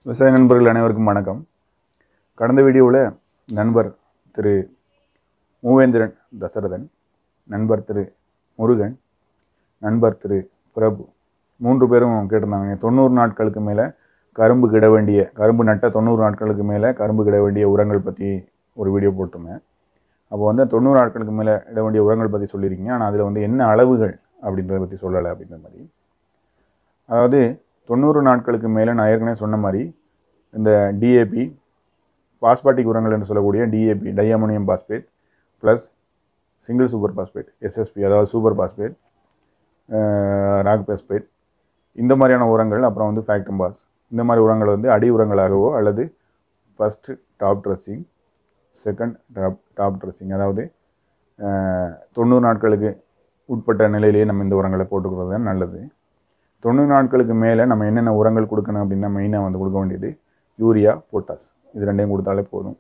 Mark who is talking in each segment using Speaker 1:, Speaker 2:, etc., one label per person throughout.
Speaker 1: விவசாய நண்பர்கள் அனைவருக்கும் வணக்கம் கடந்த வீடியோவில் நண்பர் திரு மூவேந்திரன் தசரதன் நண்பர் திரு முருகன் நண்பர் திரு பிரபு மூன்று பேரும் கேட்டிருந்தாங்க தொண்ணூறு நாட்களுக்கு மேலே கரும்பு கிட வேண்டிய கரும்பு நட்ட தொண்ணூறு நாட்களுக்கு மேலே கரும்பு கிட வேண்டிய உரங்கள் பற்றி ஒரு வீடியோ போட்டிருந்தேன் அப்போ வந்து தொண்ணூறு நாட்களுக்கு மேலே இட வேண்டிய உரங்கள் பற்றி சொல்லியிருக்கீங்க ஆனால் அதில் வந்து என்ன அளவுகள் அப்படின்றத பற்றி சொல்லலை அப்படின்ற மாதிரி அதாவது தொண்ணூறு நாட்களுக்கு மேலே நான் ஏற்கனவே சொன்ன மாதிரி இந்த டிஏபி பாஸ்பாட்டிக் உரங்கள் என்று சொல்லக்கூடிய DAP diammonium phosphate plus single super phosphate SSP அதாவது சூப்பர் பாஸ்பேட் ராக் பாஸ்பேட் இந்த மாதிரியான உரங்கள் அப்புறம் வந்து ஃபேக்டம் பாஸ் இந்த மாதிரி உரங்கள் வந்து அடி உரங்களாகவோ அல்லது first top dressing second top top dressing அதாவது அஹ், தொண்ணூறு நாட்களுக்கு உட்பட்ட நிலையிலேயே நம்ம இந்த உரங்களை போட்டுக்கிறது தான் நல்லது தொண்ணூறு நாட்களுக்கு மேலே நம்ம என்னென்ன உரங்கள் கொடுக்கணும் அப்படின்னா மெயினாக வந்து கொடுக்க வேண்டியது யூரியா பொட்டாஸ் இது ரெண்டையும் கொடுத்தாலே போதும்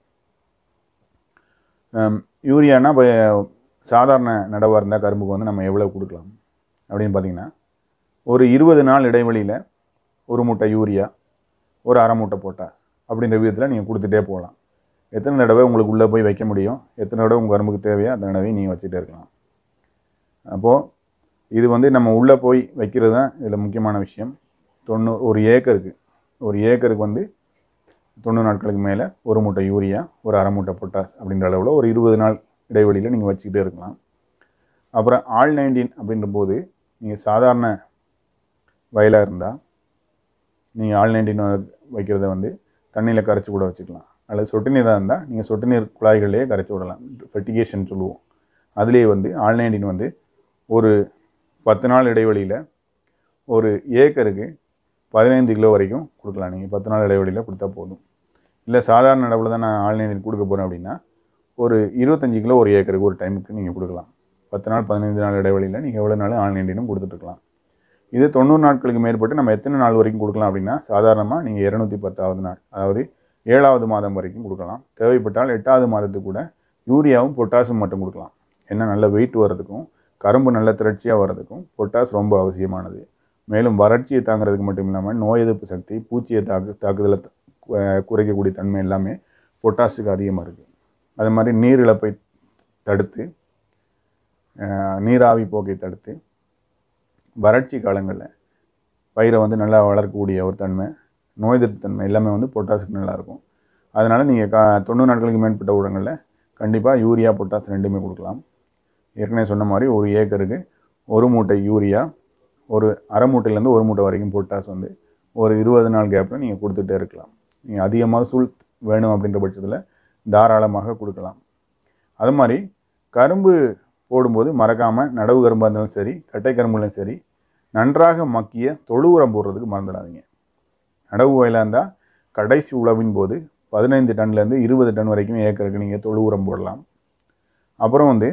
Speaker 1: ஹம், யூரியானா இப்போ சாதாரண நடவாக இருந்தால் கரும்புக்கு வந்து நம்ம எவ்வளோ கொடுக்கலாம் அப்படின்னு பார்த்தீங்கன்னா ஒரு இருபது நாள் இடைவெளியில் ஒரு மூட்டை யூரியா ஒரு அரை மூட்டை பொட்டாஸ் அப்படின்ற விதத்தில் நீங்கள் கொடுத்துட்டே போகலாம் எத்தனை தடவை உங்களுக்கு உள்ளே போய் வைக்க முடியும் எத்தனை தடவை உங்கள் கரும்புக்கு தேவையோ அத்தனை தடவை நீங்கள் வச்சுட்டே இருக்கலாம் அப்போது இது வந்து நம்ம உள்ளே போய் வைக்கிறது தான் இதில் முக்கியமான விஷயம் தொண்ணூறு ஒரு ஏக்கருக்கு ஒரு ஏக்கருக்கு வந்து தொண்ணூறு நாட்களுக்கு மேலே ஒரு மூட்டை யூரியா ஒரு அரை மூட்டை பொட்டாஸ் அப்படின்ற அளவில் ஒரு இருபது நாள் இடைவெளியில் நீங்கள் வச்சுக்கிட்டே இருக்கலாம் அப்புறம் ஆல் நைன்டீன் அப்படின்ற போது நீங்கள் சாதாரண வயலாக இருந்தால் நீங்கள் ஆல் நைன்டீன் வைக்கிறத வந்து தண்ணியில் கரைச்சி கூட வச்சுக்கலாம் அல்லது சொட்டு நீராக இருந்தால் நீங்கள் சொட்டு நீர் குழாய்களிலேயே கரைச்சி விடலாம் ஃபெர்டிகேஷன் சொல்லுவோம் அதுலேயே வந்து ஆல் நைன்டீன் வந்து ஒரு பத்து நாள் இடைவெளியில் ஒரு ஏக்கருக்கு பதினைந்து கிலோ வரைக்கும் கொடுக்கலாம் நீங்கள் பத்து நாள் இடைவெளியில் கொடுத்தா போதும் இல்லை சாதாரண நடவில் தான் நான் ஆன்லைனில் கொடுக்க போகிறேன் அப்படின்னா ஒரு இருபத்தஞ்சி கிலோ ஒரு ஏக்கருக்கு ஒரு டைமுக்கு நீங்கள் கொடுக்கலாம் பத்து நாள் பதினைந்து நாள் இடைவெளியில் நீங்கள் எவ்வளோ நாள் ஆன்லைனிலும் கொடுத்துட்ருக்கலாம் இது தொண்ணூறு நாட்களுக்கு மேற்பட்டு நம்ம எத்தனை நாள் வரைக்கும் கொடுக்கலாம் அப்படின்னா சாதாரணமாக நீங்கள் இரநூத்தி பத்தாவது நாள் அதாவது ஏழாவது மாதம் வரைக்கும் கொடுக்கலாம் தேவைப்பட்டால் எட்டாவது மாதத்துக்கு கூட யூரியாவும் பொட்டாசும் மட்டும் கொடுக்கலாம் என்ன நல்ல வெயிட் வர்றதுக்கும் கரும்பு நல்ல திரட்சியாக வர்றதுக்கும் பொட்டாஸ் ரொம்ப அவசியமானது மேலும் வறட்சியை தாங்கிறதுக்கு மட்டும் இல்லாமல் நோய் எதிர்ப்பு சக்தி பூச்சியை தாக்கு தாக்குதலை த- கு- குறைக்கக்கூடிய தன்மை எல்லாமே பொட்டாஸுக்கு அதிகமாக இருக்குது அது மாதிரி நீர் இழப்பை தடுத்து அஹ், நீராவி போக்கை தடுத்து வறட்சி காலங்களில் பயிரை வந்து நல்லா வளர்க்கக்கூடிய ஒரு தன்மை நோய் எதிர்ப்பு தன்மை எல்லாமே வந்து பொட்டாஸுக்கு நல்லாயிருக்கும் அதனால் நீங்கள் கா தொண்ணூறு நாட்களுக்கு மேற்பட்ட உரங்களில் கண்டிப்பாக யூரியா பொட்டாஸ் ரெண்டுமே கொடுக்கலாம் ஏற்கனவே சொன்ன மாதிரி ஒரு ஏக்கருக்கு ஒரு மூட்டை யூரியா ஒரு அரை மூட்டையிலேருந்து ஒரு மூட்டை வரைக்கும் பொட்டாஸ் வந்து ஒரு இருபது நாள் கேப்பில் நீங்கள் கொடுத்துட்டே இருக்கலாம் நீங்கள் அதிக மகசூல் வேணும் அப்படின்ற பட்சத்தில் தாராளமாக கொடுக்கலாம் அது மாதிரி கரும்பு போடும்போது மறக்காமல் நடவு கரும்பாக இருந்தாலும் சரி கட்டை கரும்புலையும் சரி நன்றாக மக்கிய தொழு உரம் போடுறதுக்கு மறந்துடாதீங்க நடவு வயலாக இருந்தால் கடைசி உழவின் போது பதினைந்து டன்லேருந்து இருபது டன் வரைக்கும் ஏக்கருக்கு நீங்கள் தொழு உரம் போடலாம் அப்புறம் வந்து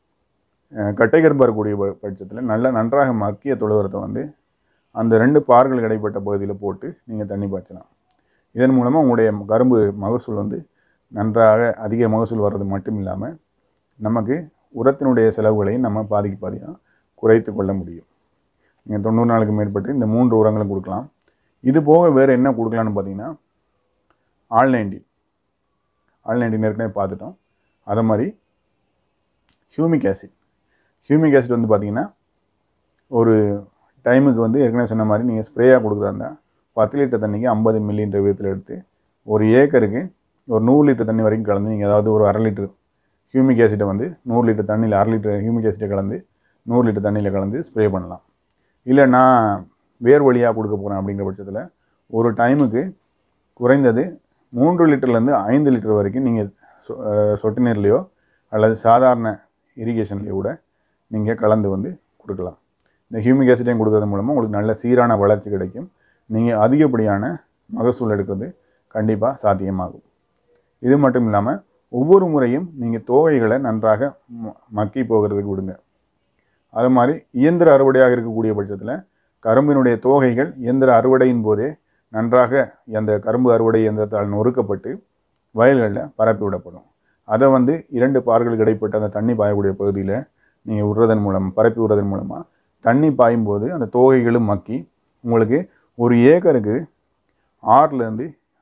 Speaker 1: அஹ், கட்டை கரும்பு இருக்கக்கூடிய ப- பட்சத்தில் நல்ல நன்றாக மக்கிய தொழு உரத்தை வந்து அந்த ரெண்டு பார்கள் இடைப்பட்ட பகுதியில் போட்டு நீங்கள் தண்ணி பாய்ச்சலாம் இதன் மூலமாக உங்களுடைய கரும்பு மகசூல் வந்து நன்றாக அதிக மகசூல் வர்றது மட்டும் இல்லாமல் நமக்கு உரத்தினுடைய செலவுகளையும் நம்ம பாதிக்கு பாதியாக குறைத்து கொள்ள முடியும் நீங்கள் தொண்ணூறு நாளுக்கு மேற்பட்டு இந்த மூன்று உரங்களும் கொடுக்கலாம் இது போக வேறு என்ன கொடுக்கலான்னு பார்த்தீங்கன்னா ஆல் நைன்டீன் ஆல் நைன்டீன் ஏற்கனவே பார்த்துட்டோம் அதை மாதிரி ஹியூமிக் ஆசிட் ஹியூமிக் ஆசிட் வந்து பார்த்தீங்கன்னா ஒரு டைமுக்கு வந்து ஏற்கனவே சொன்ன மாதிரி நீங்கள் ஸ்ப்ரேயாக கொடுக்குறதா இருந்தால் பத்து லிட்டர் தண்ணிக்கு ஐம்பது மில்லின்ற விதத்தில் எடுத்து ஒரு ஏக்கருக்கு ஒரு நூறு லிட்டர் தண்ணி வரைக்கும் கலந்து நீங்கள் அதாவது ஒரு அரை லிட்டர் ஹியூமிக் ஆசிட்டை வந்து நூறு லிட்டர் தண்ணியில் அரை லிட்டர் ஹியூமிக் ஆசிட்டை கலந்து நூறு லிட்டர் தண்ணியில் கலந்து ஸ்ப்ரே பண்ணலாம் இல்லை நான் வேர் வழியாக கொடுக்க போகிறேன் அப்படிங்கிற பட்சத்தில் ஒரு டைமுக்கு குறைந்தது மூன்று லிட்டர்லேருந்து ஐந்து லிட்டர் வரைக்கும் நீங்கள் சொ- அஹ் சொட்டு நீர்லேயோ அல்லது சாதாரண இரிகேஷன்லேயோ கூட நீங்கள் கலந்து வந்து கொடுக்கலாம் இந்த ஹியூமிக் ஆசிடையும் கொடுக்கறது மூலமாக உங்களுக்கு நல்ல சீரான வளர்ச்சி கிடைக்கும் நீங்கள் அதிகப்படியான மகசூல் எடுக்கிறது கண்டிப்பாக சாத்தியமாகும் இது மட்டும் இல்லாமல் ஒவ்வொரு முறையும் நீங்கள் தோகைகளை நன்றாக ம- மக்கி போகிறதுக்கு விடுங்க அது மாதிரி இயந்திர அறுவடையாக இருக்கக்கூடிய பட்சத்தில் கரும்பினுடைய தோகைகள் இயந்திர அறுவடையின் போதே நன்றாக அந்த கரும்பு அறுவடை இயந்திரத்தால் நொறுக்கப்பட்டு வயல்களில் பரப்பி விடப்படும் அதை வந்து இரண்டு பார்களுக்கு இடைப்பட்ட அந்த தண்ணி பாயக்கூடிய பகுதியில் நீங்கள் விடுறதன் மூலம் பரப்பி விடுறதன் மூலமாக தண்ணி பாயும் போது அந்த தோகைகளும் மக்கி உங்களுக்கு ஒரு ஏக்கருக்கு ஆறுலேருந்து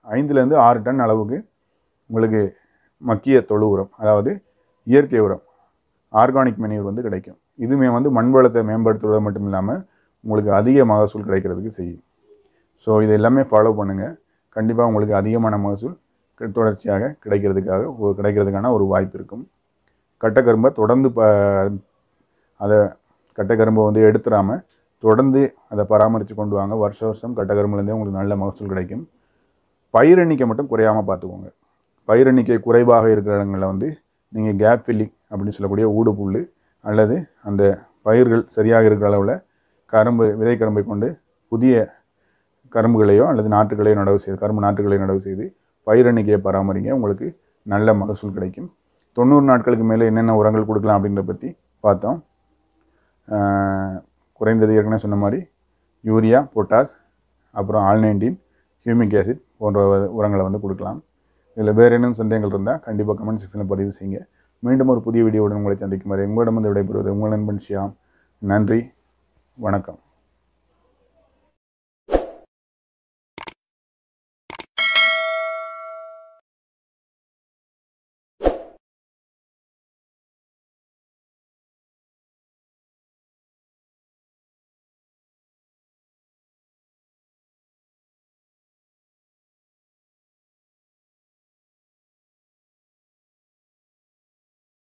Speaker 1: ஐந்துலேருந்து ஆறு டன் அளவுக்கு உங்களுக்கு மக்கிய தொழு உரம் அதாவது இயற்கை உரம் ஆர்கானிக் மெனியூர் வந்து கிடைக்கும் இதுவுமே வந்து மண் வளத்தை மேம்படுத்துவது மட்டும் இல்லாமல் உங்களுக்கு அதிக மகசூல் கிடைக்கிறதுக்கு செய்யும் ஸோ இது எல்லாமே ஃபாலோ பண்ணுங்கள் கண்டிப்பாக உங்களுக்கு அதிகமான மகசூல் க- தொடர்ச்சியாக கிடைக்கிறதுக்காக ஒரு கிடைக்கிறதுக்கான ஒரு வாய்ப்பு இருக்கும் கட்டக்கரும்பை தொடர்ந்து ப அதை கட்டக்கரும்பை வந்து எடுத்துடாமல் தொடர்ந்து அதை பராமரித்து கொண்டு வாங்க வருஷ வருஷம் கட்டக்கரும்புலேருந்தே உங்களுக்கு நல்ல மகசூல் கிடைக்கும் பயிர் எண்ணிக்கை மட்டும் குறையாமல் பார்த்துக்கோங்க பயிர் எண்ணிக்கை குறைவாக இருக்கிற இடங்களில் வந்து நீங்கள் கேப் ஃபில்லிங் அப்படின்னு சொல்லக்கூடிய ஊடு புல் அல்லது அந்த பயிர்கள் சரியாக இருக்கிற அளவில் கரும்பு விதை கரும்பை கொண்டு புதிய கரும்புகளையோ அல்லது நாற்றுகளையோ நடவு செய்து கரும்பு நாற்றுகளை நடவு செய்து பயிர் எண்ணிக்கையை பராமரிங்க உங்களுக்கு நல்ல மகசூல் கிடைக்கும் தொண்ணூறு நாட்களுக்கு மேலே என்னென்ன உரங்கள் கொடுக்கலாம் அப்படின்றத பற்றி பார்த்தோம் ஆஹ் குறைந்தது ஏற்கனவே சொன்ன மாதிரி யூரியா பொட்டாஸ் அப்புறம் ஆல்நைன்டீன் ஹியூமிக் ஆசிட் போன்ற உரங்களை வந்து கொடுக்கலாம் இதில் வேறு என்னென்ன சந்தேகங்கள் இருந்தால் கண்டிப்பாக கமெண்ட் செக்ஷனில் பதிவு செய்யுங்க மீண்டும் ஒரு புதிய வீடியோவுடன் உங்களை சந்திக்கும் வரை உங்களிடம் வந்து விடைபெறுவது உங்கள் நண்பன் ஷியாம் நன்றி வணக்கம்